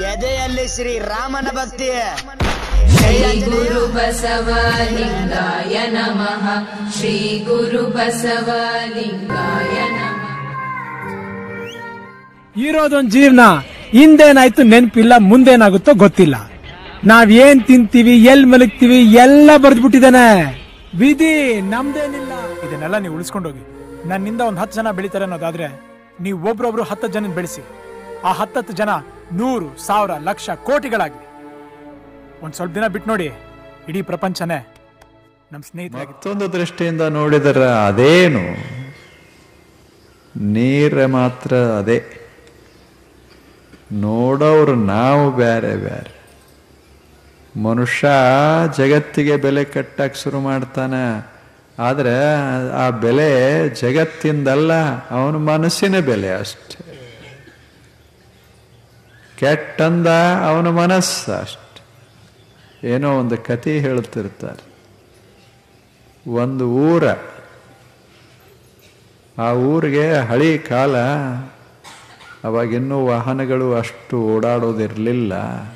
ಎದೆಯಲ್ಲಿ ಶ್ರೀ ರಾಮನ ಭಕ್ತಿ श्री गुरु बसवलिङ्गाय नमः श्री गुरु बसवलिङ्गाय नमः ಇರೋದೊಂದ್ ಜೀವನ ಹಿಂದೇನಾಯ್ತು ನೆನ್ಪಿಲ್ಲ ಮುಂದೇನಾಗುತ್ತೋ ಗೊತ್ತಿಲ್ಲ ನಾವ್ ಏನ್ ತಿಂತೀವಿ ಎಲ್ ಮಲಗ್ತೀವಿ ಎಲ್ಲ ಬರ್ದ್ಬಿಟ್ಟಿದಾನೆ ವಿಧಿ ನಮ್ದೇನಿಲ್ಲ ಇದನ್ನೆಲ್ಲ ನೀವು ಉಳಿಸ್ಕೊಂಡೋಗಿ ನನ್ನಿಂದ ಒಂದ್ ಹತ್ತು ಜನ ಬೆಳಿತಾರೆ ಅನ್ನೋದಾದ್ರೆ ನೀವು ಒಬ್ರೊಬ್ರು ಹತ್ತು ಜನ ಬೆಳೆಸಿ ಆ ಹತ್ತತ್ತು ಜನ ನೂರು ಸಾವಿರ ಲಕ್ಷ ಕೋಟಿಗಳಾಗಿ ಒಂದ್ ಸ್ವಲ್ಪ ದಿನ ಬಿಟ್ಟು ನೋಡಿ ಇಡೀ ಪ್ರಪಂಚನೇ ನಮ್ ಸ್ನೇಹಿತರಾಗಿ ಮತ್ತೊಂದು ದೃಷ್ಟಿಯಿಂದ ನೋಡಿದರೆ ಅದೇನು ನೀರ ಮಾತ್ರ ಅದೇ ನೋಡೋರು ನಾವು ಬೇರೆ ಬೇರೆ ಮನುಷ್ಯ ಜಗತ್ತಿಗೆ ಬೆಲೆ ಕಟ್ಟಕ್ಕೆ ಶುರು ಮಾಡ್ತಾನೆ ಆದರೆ ಆ ಬೆಲೆ ಜಗತ್ತಿಂದಲ್ಲ ಅವನ ಮನಸ್ಸಿನ ಬೆಲೆ ಅಷ್ಟೆ ಕೆಟ್ಟಂದ ಅವನ ಮನಸ್ಸು ಅಷ್ಟೆ ಏನೋ ಒಂದು ಕತೆ ಹೇಳುತ್ತಿರ್ತಾರೆ ಒಂದು ಊರ ಆ ಊರಿಗೆ ಹಳಿ ಕಾಲ ಅವಾಗಿನ್ನೂ ವಾಹನಗಳು ಅಷ್ಟು ಓಡಾಡೋದಿರಲಿಲ್ಲ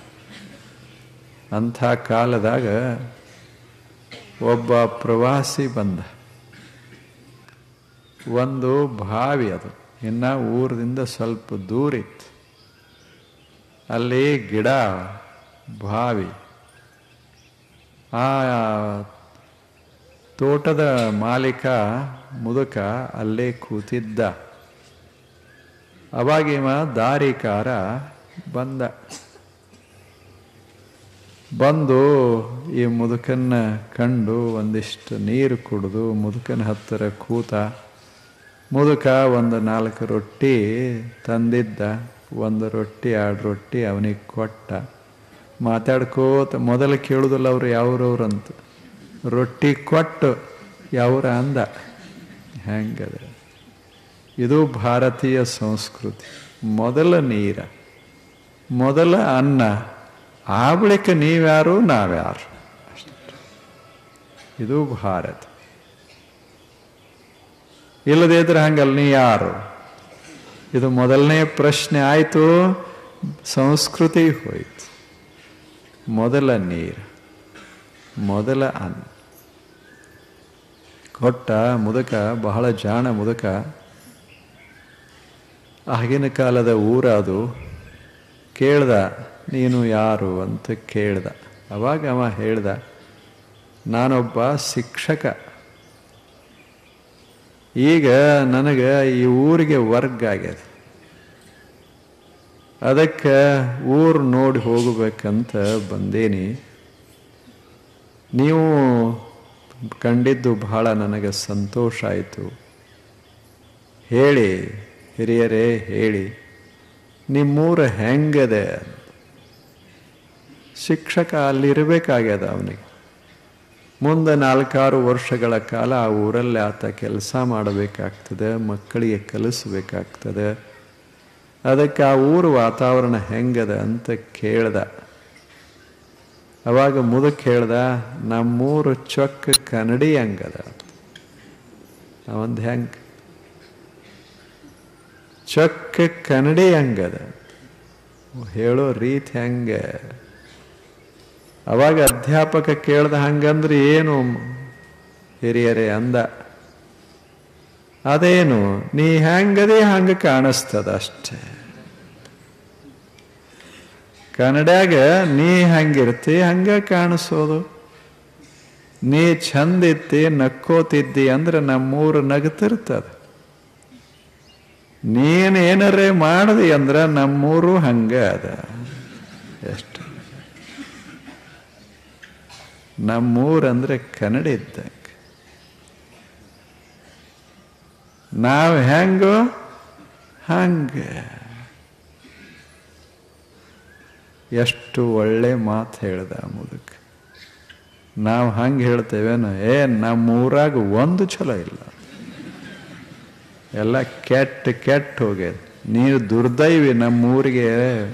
ಅಂಥ ಕಾಲದಾಗ ಒಬ್ಬ ಪ್ರವಾಸಿ ಬಂದ ಒಂದು ಬಾವಿ ಅದು ಇನ್ನು ಊರದಿಂದ ಸ್ವಲ್ಪ ದೂರ ಇತ್ತು ಅಲ್ಲಿ ಗಿಡ ಬಾವಿ ಆ ತೋಟದ ಮಾಲೀಕ ಮುದುಕ ಅಲ್ಲೇ ಕೂತಿದ್ದ ಅವಾಗ ಇವ ದಾರಿಕಾರ ಬಂದ ಬಂದು ಈ ಮುದುಕನ್ನ ಕಂಡು ಒಂದಿಷ್ಟು ನೀರು ಕುಡಿದು ಮುದುಕನ ಹತ್ತಿರ ಕೂತ ಮುದುಕ ಒಂದು ನಾಲ್ಕು ರೊಟ್ಟಿ ತಂದಿದ್ದ ಒಂದು ರೊಟ್ಟಿ ಎರಡು ರೊಟ್ಟಿ ಅವನಿಗೆ ಕೊಟ್ಟ ಮಾತಾಡ್ಕೋತ ಮೊದಲು ಕೇಳುದಿಲ್ಲ ಅವ್ರು ಯಾವ್ರವ್ರಂತ ರೊಟ್ಟಿ ಕೊಟ್ಟು ಯಾವ್ರ ಅಂದ ಹೆಂಗದ ಇದು ಭಾರತೀಯ ಸಂಸ್ಕೃತಿ ಮೊದಲ ನೀರ ಮೊದಲ ಅನ್ನ ಆ ಬಳಿಕ ನೀವ್ಯಾರು ನಾವ್ಯಾರು ಅಷ್ಟೇ ಇದು ಭಾರತ ಇಲ್ಲದೇ ಇದ್ರೆ ಹಂಗಲ್ಲ ನೀ ಯಾರು ಇದು ಮೊದಲನೇ ಪ್ರಶ್ನೆ ಆಯಿತು ಸಂಸ್ಕೃತಿ ಹೋಯ್ತು ಮೊದಲ ನೀರು ಮೊದಲ ಅನ್ನ ಕೊಟ್ಟ ಮುದುಕ ಬಹಳ ಜಾಣ ಮುದುಕ ಆಗಿನ ಕಾಲದ ಊರ ಅದು ಕೇಳ್ದ ನೀನು ಯಾರು ಅಂತ ಕೇಳ್ದ ಅವಾಗ ಅವ ಹೇಳ್ದ ನಾನೊಬ್ಬ ಶಿಕ್ಷಕ ಈಗ ನನಗೆ ಈ ಊರಿಗೆ ವರ್ಗ ಆಗ್ಯದ ಅದಕ್ಕೆ ಊರು ನೋಡಿ ಹೋಗಬೇಕಂತ ಬಂದೇನಿ ನೀವು ಕಂಡಿದ್ದು ಬಹಳ ನನಗೆ ಸಂತೋಷ ಆಯಿತು ಹೇಳಿ ಹಿರಿಯರೇ ಹೇಳಿ ನಿಮ್ಮೂರ ಹೆಂಗದೆ ಶಿಕ್ಷಕ ಅಲ್ಲಿರಬೇಕಾಗ್ಯದ ಅವನಿಗೆ ಮುಂದೆ ನಾಲ್ಕಾರು ವರ್ಷಗಳ ಕಾಲ ಆ ಊರಲ್ಲಿ ಆತ ಕೆಲಸ ಮಾಡಬೇಕಾಗ್ತದೆ ಮಕ್ಕಳಿಗೆ ಕಲಿಸ್ಬೇಕಾಗ್ತದೆ ಅದಕ್ಕೆ ಆ ಊರು ವಾತಾವರಣ ಹೆಂಗದ ಅಂತ ಕೇಳ್ದ ಅವಾಗ ಮುದಕ್ ಹೇಳ್ದ ನಮ್ಮೂರು ಚೊಕ್ಕ ಕನ್ನಡಿ ಹಂಗದ ಅವಂದು ಹೆಂಗ ಚೊಕ್ಕ ಕನ್ನಡಿ ಹಂಗದ ಹೇಳೋ ರೀತಿ ಹೆಂಗೆ ಅವಾಗ ಅಧ್ಯಾಪಕ ಕೇಳ್ದ ಹಂಗಂದ್ರೆ ಏನು ಹಿರಿಯರೇ ಅಂದ ಅದೇನು ನೀ ಹೆಂಗದೇ ಹಂಗ ಕಾಣಿಸ್ತದ ಅಷ್ಟೇ ಕನ್ನಡಾಗ ನೀ ಹಂಗಿರ್ತಿ ಹಂಗ ಕಾಣಿಸೋದು ನೀ ಚಂದಿತ್ತಿ ನಕ್ಕೋತಿದ್ದಿ ಅಂದ್ರೆ ನಮ್ಮೂರು ನಗತಿರ್ತದ ನೀನ್ ಏನರೇ ಮಾಡದಿ ಅಂದ್ರ ನಮ್ಮೂರು ಹಂಗ ಅದ ಎಷ್ಟು ನಮ್ಮೂರಂದ್ರೆ ಕನ್ನಡ ಇದ್ದಂಗ ನಾವು ಹೆಂಗೋ ಹಂಗ ಎಷ್ಟು ಒಳ್ಳೆ ಮಾತು ಹೇಳ್ದ ಮುದುಕ ನಾವು ಹಂಗೆ ಹೇಳ್ತೇವೇನು ಏ ನಮ್ಮೂರಾಗ ಒಂದು ಚಲೋ ಇಲ್ಲ ಎಲ್ಲ ಕೆಟ್ಟ ಕೆಟ್ಟ ಹೋಗ್ಯದ ನೀನು ದುರ್ದೈವಿ ನಮ್ಮೂರಿಗೆ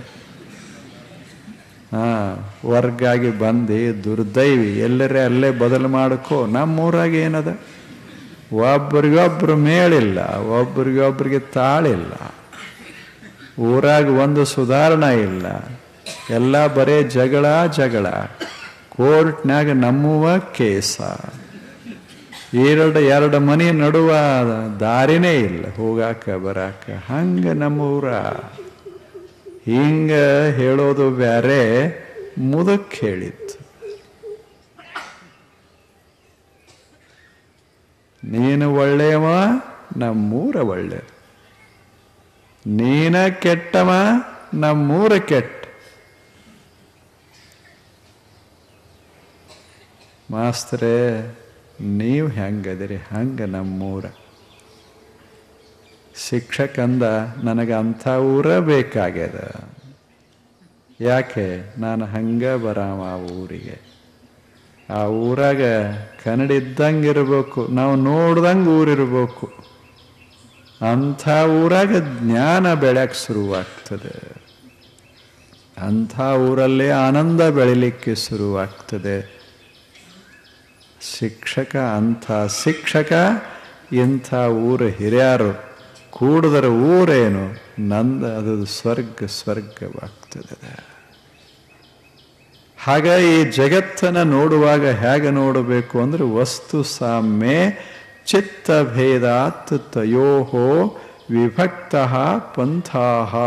ಹಾ ವರ್ಗಾಗಿ ಬಂದು ದುರ್ದೈವಿ ಎಲ್ಲರೇ ಅಲ್ಲೇ ಬದಲು ಮಾಡಕೋ ನಮ್ಮೂರಾಗ ಏನದ ಒಬ್ರಿಗೊಬ್ರು ಮೇಳಿಲ್ಲ ಒಬ್ರಿಗೊಬ್ರಿಗೆ ತಾಳಿಲ್ಲ ಊರಾಗ ಒಂದು ಸುಧಾರಣೆ ಇಲ್ಲ ಎಲ್ಲ ಬರೇ ಜಗಳ ಜಗಳ ಕೋರ್ಟ್ನ್ಯಾಗ ನಮ್ಮುವ ಕೇಸ ಎರಡು ಎರಡು ಮನೆ ನಡುವ ದಾರಿನೇ ಇಲ್ಲ ಹೋಗಾಕ ಬರಾಕ ಹಂಗ ನಮ್ಮೂರ ಹಿಂಗ ಹೇಳೋದು ಬ್ಯಾರೆ ಮುದಕ್ ಹೇಳಿತ್ತು ನೀನು ಒಳ್ಳೆಯವ ನಮ್ಮೂರ ಒಳ್ಳೆ ನೀನ ಕೆಟ್ಟವ ನಮ್ಮೂರ ಕೆಟ್ಟ ಮಾಸ್ತರೇ ನೀವು ಹೆಂಗದಿರಿ ಹಂಗ ನಮ್ಮೂರ ಶಿಕ್ಷಕಂದ ನನಗೆ ಅಂಥ ಊರ ಬೇಕಾಗ್ಯದ ಯಾಕೆ ನಾನು ಹಂಗ ಬರಾಮ ಆ ಊರಿಗೆ ಆ ಊರಾಗ ಕನ್ನಡ ಇದ್ದಂಗೆ ಇರಬೇಕು ನಾವು ನೋಡ್ದಂಗೆ ಊರಿರ್ಬೇಕು ಅಂಥ ಊರಾಗ ಜ್ಞಾನ ಬೆಳೆಯಕ್ಕೆ ಶುರುವಾಗ್ತದೆ ಅಂಥ ಊರಲ್ಲೇ ಆನಂದ ಬೆಳಿಲಿಕ್ಕೆ ಶುರುವಾಗ್ತದೆ ಶಿಕ್ಷಕ ಅಂಥ ಶಿಕ್ಷಕ ಇಂಥ ಊರು ಹಿರಿಯರು ಕೂಡಿದರ ಊರೇನು ನಂದ ಅದು ಸ್ವರ್ಗ ಸ್ವರ್ಗವಾಗ್ತದೆ ಹಾಗ ಈ ಜಗತ್ತನ್ನು ನೋಡುವಾಗ ಹೇಗೆ ನೋಡಬೇಕು ಅಂದ್ರೆ ವಸ್ತು ಸಾಮ್ಯ ಚಿತ್ತಭೇದಾತ್ ತಯೋ ವಿಭಕ್ತ ಪಂಥಾ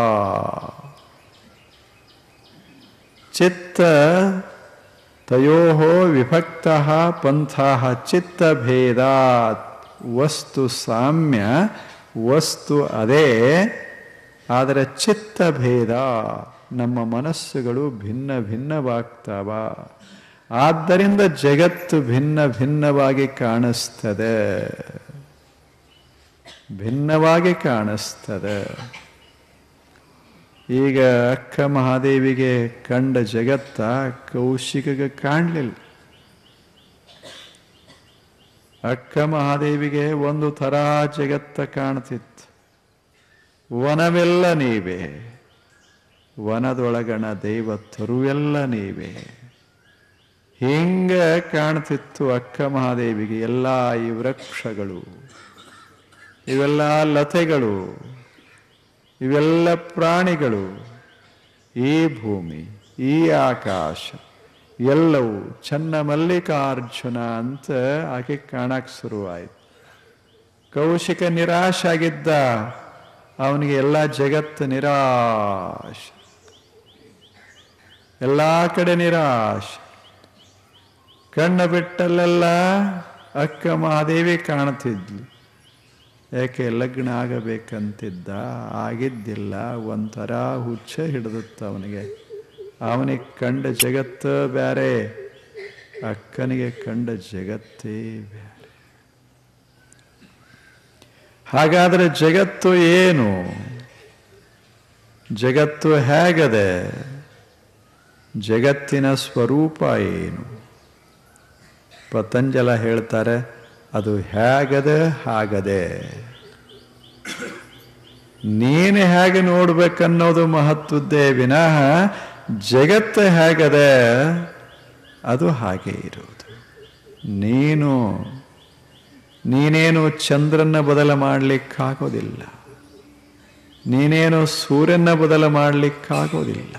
ಚಿತ್ತ ತಯೋ ವಿಭಕ್ತ ಪಂಥಾ ಚಿತ್ತಭೇದಾತ್ ವಸ್ತು ಸಾಮ್ಯ ವಸ್ತು ಅದೇ ಆದರೆ ಚಿತ್ತಭೇದ ನಮ್ಮ ಮನಸ್ಸುಗಳು ಭಿನ್ನ ಭಿನ್ನವಾಗ್ತಾವ ಆದ್ದರಿಂದ ಜಗತ್ತು ಭಿನ್ನ ಭಿನ್ನವಾಗಿ ಕಾಣಿಸ್ತದೆ ಭಿನ್ನವಾಗಿ ಕಾಣಿಸ್ತದೆ ಈಗ ಅಕ್ಕ ಮಹಾದೇವಿಗೆ ಕಂಡ ಜಗತ್ತ ಕೌಶಿಕಗೆ ಕಾಣಲಿಲ್ಲ ಅಕ್ಕ ಮಹಾದೇವಿಗೆ ಒಂದು ಥರ ಜಗತ್ತ ಕಾಣ್ತಿತ್ತು ವನವೆಲ್ಲ ನೀವೇ ವನದೊಳಗಣ ದೇವತರು ಎಲ್ಲ ನೀವೇ ಹಿಂಗ ಕಾಣ್ತಿತ್ತು ಅಕ್ಕ ಮಹಾದೇವಿಗೆ ಎಲ್ಲ ಈ ವೃಕ್ಷಗಳು ಇವೆಲ್ಲ ಲತೆಗಳು ಇವೆಲ್ಲ ಪ್ರಾಣಿಗಳು ಈ ಭೂಮಿ ಈ ಆಕಾಶ ಎಲ್ಲವೂ ಚನ್ನ ಮಲ್ಲಿಕಾರ್ಜುನ ಅಂತ ಆಕೆ ಕಾಣಕ್ ಶುರುವಾಯಿತು ಕೌಶಿಕ ನಿರಾಶಾಗಿದ್ದ ಅವನಿಗೆ ಎಲ್ಲ ಜಗತ್ತು ನಿರಾಶ ಎಲ್ಲ ಕಡೆ ನಿರಾಶ ಕಣ್ಣು ಬಿಟ್ಟಲ್ಲೆಲ್ಲ ಅಕ್ಕ ಮಹಾದೇವಿ ಕಾಣ್ತಿದ್ಲು ಯಾಕೆ ಲಗ್ನ ಆಗಬೇಕಂತಿದ್ದ ಆಗಿದ್ದಿಲ್ಲ ಒಂಥರ ಹುಚ್ಚ ಹಿಡಿದುತ್ತ ಅವನಿಗೆ ಅವನಿಗೆ ಕಂಡ ಜಗತ್ತು ಬೇರೆ ಅಕ್ಕನಿಗೆ ಕಂಡ ಜಗತ್ತೇ ಬೇರೆ ಹಾಗಾದರೆ ಜಗತ್ತು ಏನು ಜಗತ್ತು ಹೇಗದೆ ಜಗತ್ತಿನ ಸ್ವರೂಪ ಏನು ಪತಂಜಲ ಹೇಳ್ತಾರೆ ಅದು ಹೇಗದೆ ಹಾಗದೆ ನೀನು ಹೇಗೆ ನೋಡ್ಬೇಕನ್ನೋದು ಮಹತ್ವದ್ದೇ ವಿನಃ ಜಗತ್ತು ಹೇಗದೆ ಅದು ಹಾಗೆ ಇರುವುದು ನೀನು ನೀನೇನು ಚಂದ್ರನ ಬದಲ ಮಾಡಲಿಕ್ಕಾಗೋದಿಲ್ಲ ನೀನೇನು ಸೂರ್ಯನ ಬದಲ ಮಾಡಲಿಕ್ಕಾಗೋದಿಲ್ಲ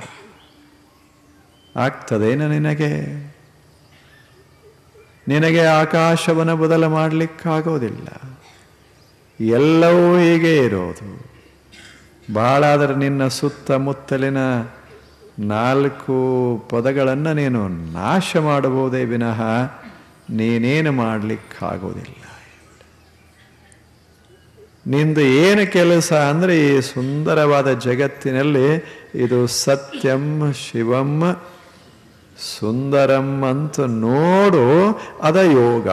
ಆಗ್ತದೇನ ನಿನಗೆ ನಿನಗೆ ಆಕಾಶವನ್ನು ಬದಲ ಮಾಡಲಿಕ್ಕಾಗೋದಿಲ್ಲ ಎಲ್ಲವೂ ಹೀಗೆ ಇರೋದು ಬಹಳಾದರೆ ನಿನ್ನ ಸುತ್ತಮುತ್ತಲಿನ ನಾಲ್ಕು ಪದಗಳನ್ನು ನೀನು ನಾಶ ಮಾಡಬಹುದೇ ವಿನಃ ನೀನೇನು ಮಾಡಲಿಕ್ಕಾಗೋದಿಲ್ಲ ನಿಂದು ಏನು ಕೆಲಸ ಅಂದರೆ ಈ ಸುಂದರವಾದ ಜಗತ್ತಿನಲ್ಲಿ ಇದು ಸತ್ಯಂ ಶಿವಂ ಸುಂದರಂ ಅಂತ ನೋಡು ಅದ ಯೋಗ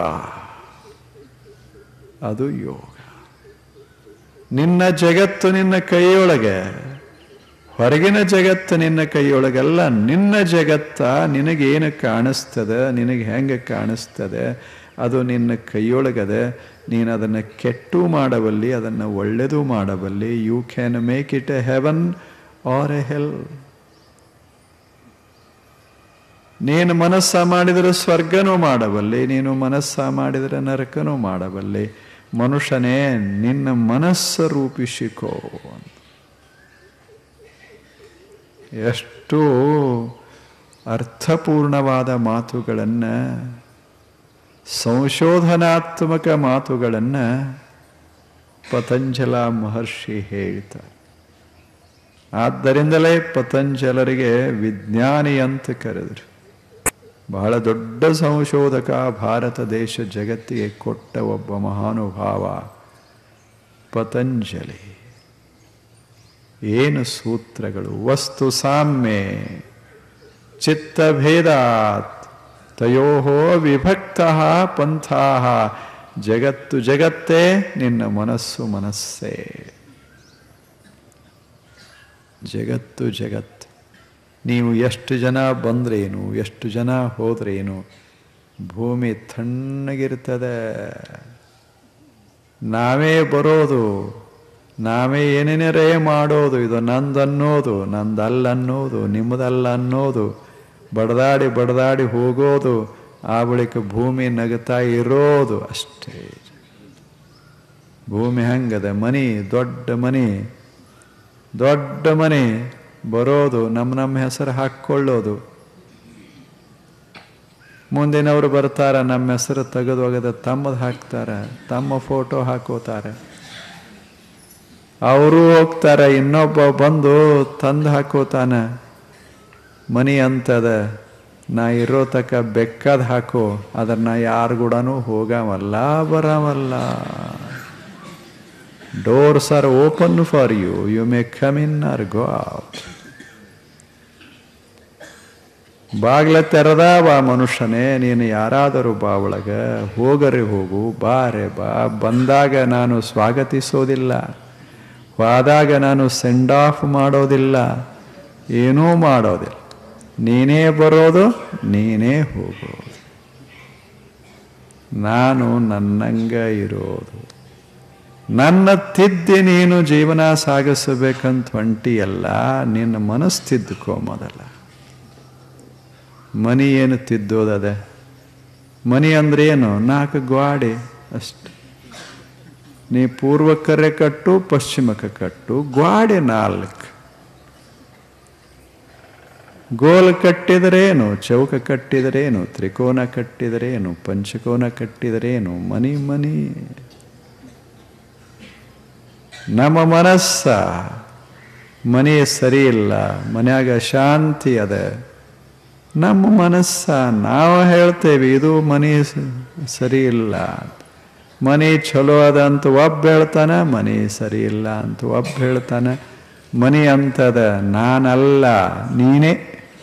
ಅದು ಯೋಗ ನಿನ್ನ ಜಗತ್ತು ನಿನ್ನ ಕೈಯೊಳಗೆ ಹೊರಗಿನ ಜಗತ್ತು ನಿನ್ನ ಕೈಯೊಳಗಲ್ಲ ನಿನ್ನ ಜಗತ್ತ ನಿನಗೇನು ಕಾಣಿಸ್ತದೆ ನಿನಗೆ ಹೆಂಗೆ ಕಾಣಿಸ್ತದೆ ಅದು ನಿನ್ನ ಕೈಯೊಳಗದೆ ನೀನು ಅದನ್ನು ಕೆಟ್ಟು ಮಾಡಬಲ್ಲಿ ಅದನ್ನು ಒಳ್ಳೆಯದು ಮಾಡಬಲ್ಲಿ you can make it a heaven or a hell ನೀನು ಮನಸ್ಸ ಮಾಡಿದರೆ ಸ್ವರ್ಗನೂ ಮಾಡಬಲ್ಲೆ ನೀನು ಮನಸ್ಸ ಮಾಡಿದರೆ ನರಕನೂ ಮಾಡಬಲ್ಲೆ ಮನುಷ್ಯನೇ ನಿನ್ನ ಮನಸ್ಸ ರೂಪಿಸಿಕೋ ಎಷ್ಟು ಅರ್ಥಪೂರ್ಣವಾದ ಮಾತುಗಳನ್ನು ಸಂಶೋಧನಾತ್ಮಕ ಮಾತುಗಳನ್ನು ಪತಂಜಲ ಮಹರ್ಷಿ ಹೇಳ್ತಾರೆ ಆದ್ದರಿಂದಲೇ ಪತಂಜಲರಿಗೆ ವಿಜ್ಞಾನಿ ಅಂತ ಕರೆದರು ಬಹಳ ದೊಡ್ಡ ಸಂಶೋಧಕ ಭಾರತ ದೇಶ ಜಗತ್ತಿಗೆ ಕೊಟ್ಟ ಒಬ್ಬ ಮಹಾನುಭಾವ ಪತಂಜಲಿ ಏನು ಸೂತ್ರಗಳು ವಸ್ತು ಸಾಮ್ಯ ಚಿತ್ತಭೇದಾತ್ ತಯೋ ವಿಭಕ್ತ ಪಂಥಾ ಜಗತ್ತು ಜಗತ್ತೇ ನಿನ್ನ ಮನಸ್ಸು ಮನಸ್ಸೇ ಜಗತ್ತು ಜಗತ್ತು ನೀವು ಎಷ್ಟು ಜನ ಬಂದ್ರೇನು ಎಷ್ಟು ಜನ ಹೋದ್ರೇನು ಭೂಮಿ ತಣ್ಣಗಿರ್ತದೆ ನಾವೇ ಬರೋದು ನಾವೇ ಏನೇನರೇ ಮಾಡೋದು ಇದು ನಂದನ್ನೋದು ನಂದಲ್ಲನ್ನೋದು ನಿಮ್ಮದಲ್ಲ ಅನ್ನೋದು ಬಡದಾಡಿ ಬಡದಾಡಿ ಹೋಗೋದು ಆ ಬಳಿಕ ಭೂಮಿ ನಗುತ್ತಾ ಇರೋದು ಅಷ್ಟೇ ಭೂಮಿ ಹಂಗದ ಮನಿ ದೊಡ್ಡ ಮನಿ ದೊಡ್ಡ ಮನೆ ಬರೋದು ನಮ್ಮ ನಮ್ಮ ಹೆಸರು ಹಾಕ್ಕೊಳ್ಳೋದು ಮುಂದಿನವರು ಬರ್ತಾರ ನಮ್ಮ ಹೆಸರು ತೆಗೆದು ಒಗೆದ ತಮ್ಮದು ಹಾಕ್ತಾರ ತಮ್ಮ ಫೋಟೋ ಹಾಕೋತಾರೆ ಅವರು ಹೋಗ್ತಾರೆ ಇನ್ನೊಬ್ಬ ಬಂದು ತಂದು ಹಾಕೋತಾನ ಮನಿ ಅಂತದ ನಾ ಇರೋ ತಕ ಬೆಕ್ಕದ ಹಾಕೋ ಅದ್ರ ನಾ ಯಾರು ಕೂಡನೂ ಹೋಗವಲ್ಲ ಬರವಲ್ಲ doors are open for you you may come in or go out ಬಾಗ್ಲ ತೆರೆದ ಬಾ ಮನುಷ್ಯನೇ ನೀನು ಯಾರಾದರೂ ಬಾ ಒಳಗ ಹೋಗರೆ ಹೋಗು ಬಾರೆ ಬಾ ಬಂದಾಗ ನಾನು ಸ್ವಾಗತಿಸೋದಿಲ್ಲ ಹೋದಾಗ ನಾನು ಸೆಂಡ್ ಆಫ್ ಮಾಡೋದಿಲ್ಲ ಏನೂ ಮಾಡೋದಿಲ್ಲ ನೀನೇ ಬರೋದು ನೀನೇ ಹೋಗೋದು ನಾನು ನನ್ನಂಗ ಇರೋದು ನನ್ನ ತಿದ್ದಿ ನೀನು ಜೀವನ ಸಾಗಿಸಬೇಕಂತ ಹೊಂಟಿಯಲ್ಲ ನಿನ್ನ ಮನಸ್ಸು ತಿದ್ದುಕೋ ಮೊದಲ ಮನಿ ಏನು ತಿದ್ದೋದದೆ ಮನಿ ಅಂದ್ರೆ ಏನು ನಾಲ್ಕು ಗ್ವಾಡೆ ಅಷ್ಟು ನೀ ಪೂರ್ವಕ್ಕರೆ ಕಟ್ಟು ಪಶ್ಚಿಮಕ್ಕೆ ಕಟ್ಟು ಗ್ವಾಡೆ ನಾಲ್ಕು ಗೋಲ್ ಕಟ್ಟಿದರೇನು ಚೌಕ ಕಟ್ಟಿದರೇನು ತ್ರಿಕೋನ ಕಟ್ಟಿದರೇನು ಪಂಚಕೋನ ಕಟ್ಟಿದರೇನು ಮನಿ ಮನಿ ನಮ್ಮ ಮನಸ್ಸ ಮನೆ ಸರಿ ಇಲ್ಲ ಮನ್ಯಾಗ ಶಾಂತಿ ಅದ ನಮ್ಮ ಮನಸ್ಸ ನಾವು ಹೇಳ್ತೇವೆ ಇದು ಮನೆ ಸರಿ ಇಲ್ಲ ಮನೆ ಚಲೋ ಅದ ಅಂತ ಒಬ್ಬ ಹೇಳ್ತಾನೆ ಮನೆ ಸರಿ ಇಲ್ಲ ಅಂತ ಒಬ್ಬ ಹೇಳ್ತಾನೆ ಮನೆ ಅಂತದ ನಾನಲ್ಲ ನೀನೇ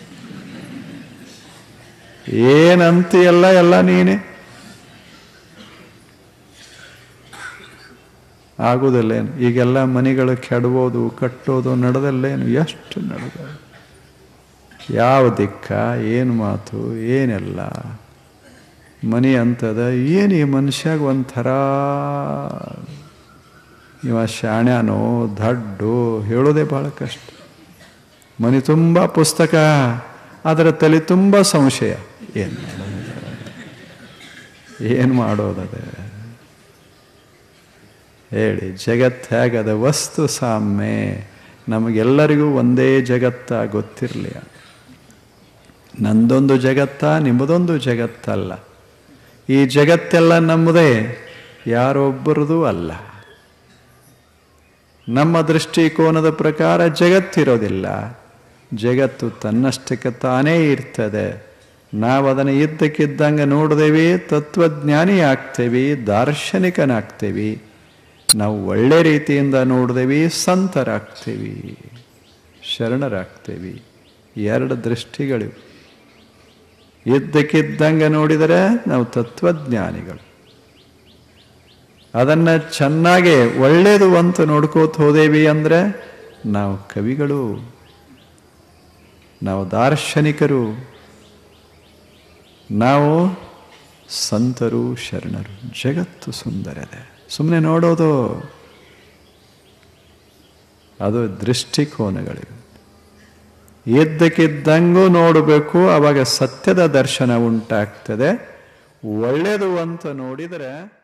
ಏನಂತೀಯಲ್ಲ ಎಲ್ಲ ನೀನೇ ಆಗುವುದಿಲ್ಲೇನು ಈಗೆಲ್ಲ ಮನೆಗಳು ಕೆಡಬೋದು ಕಟ್ಟೋದು ನಡೆದಲ್ಲೇನು ಎಷ್ಟು ನಡೆದ ಯಾವ ದಿಕ್ಕ ಏನು ಮಾತು ಏನೆಲ್ಲ ಮನೆ ಅಂತದ ಏನು ಈ ಮನುಷ್ಯಾಗ ಒಂಥರ ಇವ ಶಾಣ್ಯಾನೋ ದಡ್ಡು ಹೇಳೋದೇ ಭಾಳ ಕಷ್ಟ ಮನೆ ತುಂಬ ಪುಸ್ತಕ ಅದರ ತಲೆ ತುಂಬ ಸಂಶಯ ಏನು ಏನು ಮಾಡೋದದೆ ಹೇಳಿ ಜಗತ್ತು ಹೇಗದ ವಸ್ತು ಸಾಮ್ಯ ನಮಗೆಲ್ಲರಿಗೂ ಒಂದೇ ಜಗತ್ತ ಗೊತ್ತಿರಲಿ ನಂದೊಂದು ಜಗತ್ತ ನಿಮ್ಮದೊಂದು ಜಗತ್ತಲ್ಲ ಈ ಜಗತ್ತೆಲ್ಲ ನಮ್ಮದೇ ಯಾರೊಬ್ಬರದೂ ಅಲ್ಲ ನಮ್ಮ ದೃಷ್ಟಿಕೋನದ ಪ್ರಕಾರ ಜಗತ್ತಿರೋದಿಲ್ಲ ಜಗತ್ತು ತನ್ನಷ್ಟಕ್ಕೆ ತಾನೇ ಇರ್ತದೆ ನಾವು ಅದನ್ನು ಇದ್ದಕ್ಕಿದ್ದಂಗೆ ನೋಡಿದೇವಿ ತತ್ವಜ್ಞಾನಿ ಆಗ್ತೇವಿ ದಾರ್ಶನಿಕನಾಗ್ತೇವಿ ನಾವು ಒಳ್ಳೆ ರೀತಿಯಿಂದ ನೋಡಿದೇವಿ ಸಂತರಾಗ್ತೇವಿ ಶರಣರಾಗ್ತೇವಿ ಎರಡು ದೃಷ್ಟಿಗಳಿವೆ ಇದ್ದಕ್ಕಿದ್ದಂಗೆ ನೋಡಿದರೆ ನಾವು ತತ್ವಜ್ಞಾನಿಗಳು ಅದನ್ನು ಚೆನ್ನಾಗಿ ಒಳ್ಳೇದು ಅಂತ ನೋಡ್ಕೋತ ಹೋದೇವಿ ಅಂದರೆ ನಾವು ಕವಿಗಳು ನಾವು ದಾರ್ಶನಿಕರು ನಾವು ಸಂತರು ಶರಣರು ಜಗತ್ತು ಸುಂದರದೆ ಸುಮ್ಮನೆ ನೋಡೋದು ಅದು ದೃಷ್ಟಿಕೋನಗಳಿವೆ ಇದ್ದಕ್ಕಿದ್ದಂಗೂ ನೋಡಬೇಕು ಅವಾಗ ಸತ್ಯದ ದರ್ಶನ ಉಂಟಾಗ್ತದೆ ಒಳ್ಳೆಯದು ಅಂತ ನೋಡಿದರೆ